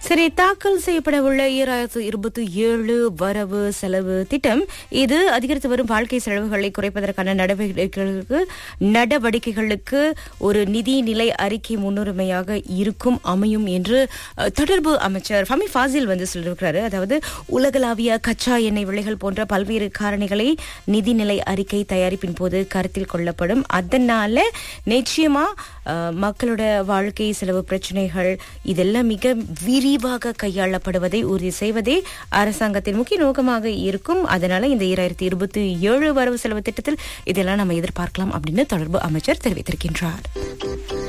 சரி தாக்கல் செய்யப்பட உள்ள ஈராயிரத்து இருபத்தி ஏழு வரவு செலவு திட்டம் இது அதிகரித்து வரும் வாழ்க்கை செலவுகளை குறைப்பதற்கான நடவடிக்கைகளுக்கு நடவடிக்கைகளுக்கு ஒரு நிதி நிலை அறிக்கை முன்னுரிமையாக இருக்கும் அமையும் என்று அஹ், தொடர்பு அமைச்சர் ஃபமி ஃபாசில் வந்து சொல்லியிருக்கிறாரு அதாவது உலகளாவிய கச்சா எண்ணெய் விலைகள் போன்ற பல்வேறு காரணிகளை நிதிநிலை அறிக்கை தயாரிப்பின் போது கருத்தில் கொள்ளப்படும் அதனால நிச்சயமா அஹ், மக்களோட வாழ்க்கை செலவு பிரச்சனைகள் இதெல்லாம் மிக விரிவாக கையாளப்படுவதை உறுதி செய்வதே அரசாங்கத்தின் முக்கிய நோக்கமாக இருக்கும் அதனால இந்த இரண்டாயிரத்தி இருபத்தி ஏழு வரவு செலவு திட்டத்தில் இதெல்லாம் நம்ம எதிர்பார்க்கலாம் அப்படின்னு தொடர்பு அமைச்சர் தெரிவித்திருக்கின்றார்